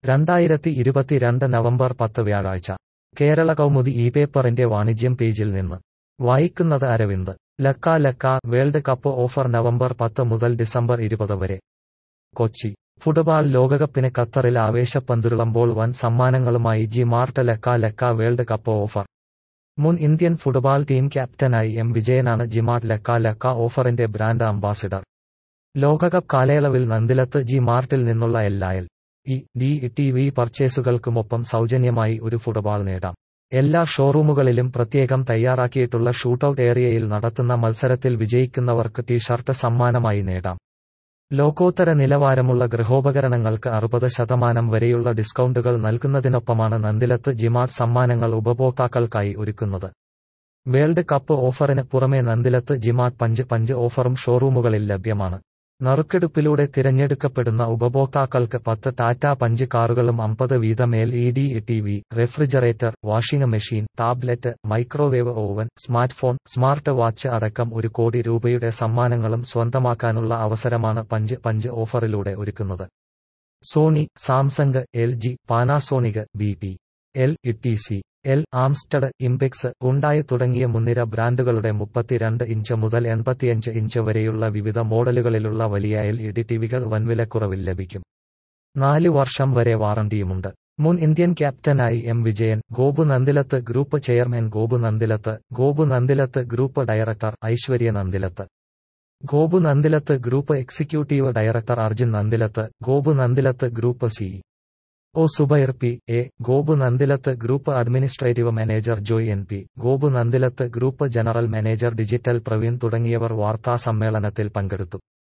രണ്ടായിരത്തി ഇരുപത്തിരണ്ട് നവംബർ പത്ത് വ്യാഴാഴ്ച കേരള കൗമുദി ഈ പേപ്പറിന്റെ വാണിജ്യം പേജിൽ നിന്ന് വായിക്കുന്നത് അരവിന്ദ് ലക്ക ലക്ക വേൾഡ് കപ്പ് ഓഫർ നവംബർ പത്ത് മുതൽ ഡിസംബർ ഇരുപത് വരെ കൊച്ചി ഫുട്ബോൾ ലോകകപ്പിന് ഖത്തറിൽ ആവേശപ്പന്തുരുളുമ്പോൾ വൻ സമ്മാനങ്ങളുമായി ജി മാർട്ട് ലക്ക ലക്ക വേൾഡ് കപ്പ് ഓഫർ മുൻ ഇന്ത്യൻ ഫുട്ബോൾ ടീം ക്യാപ്റ്റനായി എം വിജയനാണ് ജിമാർട്ട് ലക്ക ലക്ക ഓഫറിന്റെ ബ്രാൻഡ് അംബാസിഡർ ലോകകപ്പ് കാലയളവിൽ നന്ദിലത്ത് ജി മാർട്ടിൽ നിന്നുള്ള എല്ലാ L E D T V പർച്ചേസുകൾക്കുമൊപ്പം സൗജന്യമായി ഒരു ഫുട്ബോൾ നേടാം എല്ലാ ഷോറൂമുകളിലും പ്രത്യേകം തയ്യാറാക്കിയിട്ടുള്ള ഷൂട്ടൌട്ട് ഏരിയയിൽ നടത്തുന്ന മത്സരത്തിൽ വിജയിക്കുന്നവർക്ക് ടീഷർട്ട് സമ്മാനമായി നേടാം ലോകോത്തര നിലവാരമുള്ള ഗൃഹോപകരണങ്ങൾക്ക് അറുപത് ശതമാനം വരെയുള്ള ഡിസ്കൗണ്ടുകൾ നൽകുന്നതിനൊപ്പമാണ് നന്ദിലത്ത് ജിമാർട്ട് സമ്മാനങ്ങൾ ഉപഭോക്താക്കൾക്കായി ഒരുക്കുന്നത് വേൾഡ് കപ്പ് ഓഫറിന് പുറമെ നന്ദിലത്ത് ജിമാർട്ട് പഞ്ച് പഞ്ച് ഓഫറും ഷോറൂമുകളിൽ ലഭ്യമാണ് നറുക്കെടുപ്പിലൂടെ തിരഞ്ഞെടുക്കപ്പെടുന്ന ഉപഭോക്താക്കൾക്ക് പത്ത് ടാറ്റ പഞ്ച് കാറുകളും അമ്പത് വീതം L E D T V refrigerator washing machine tablet microwave oven smart phone smart watch അടക്കം ഒരു കോടി രൂപയുടെ സമ്മാനങ്ങളും സ്വന്തമാക്കാനുള്ള അവസരമാണ് പഞ്ച് പഞ്ച് ഓഫറിലൂടെ ഒരുക്കുന്നത് Sony Samsung L G Panasonic B P L E C L Amstrad impex ഉണ്ടായി തുടങ്ങിയ മുൻനിര ബ്രാൻഡുകളുടെ മുപ്പത്തിരണ്ട് ഇഞ്ച് മുതൽ എൺപത്തിയഞ്ച് ഇഞ്ച് വരെയുള്ള വിവിധ മോഡലുകളിലുള്ള വലിയ എൽ ഇ ഡി ടിവികൾ വൻവിലക്കുറവിൽ ലഭിക്കും നാല് വർഷം വരെ വാറണ്ടിയുമുണ്ട് മുൻ ഇന്ത്യൻ ക്യാപ്റ്റനായി M Vijayan Gopu Nandilath group chairman Gopu Nandilath Gopu Nandilath group director Aishwarya Nandilath Gopu Nandilath group executive director Arjun Nandilath Gopu Nandilath group C O Subair P A Gopu Nandilath group administrative manager Joy N P Gopu Nandilath group general manager digital Praveen തുടങ്ങിയവർ വാർത്താ സമ്മേളനത്തിൽ പങ്കെടുത്തു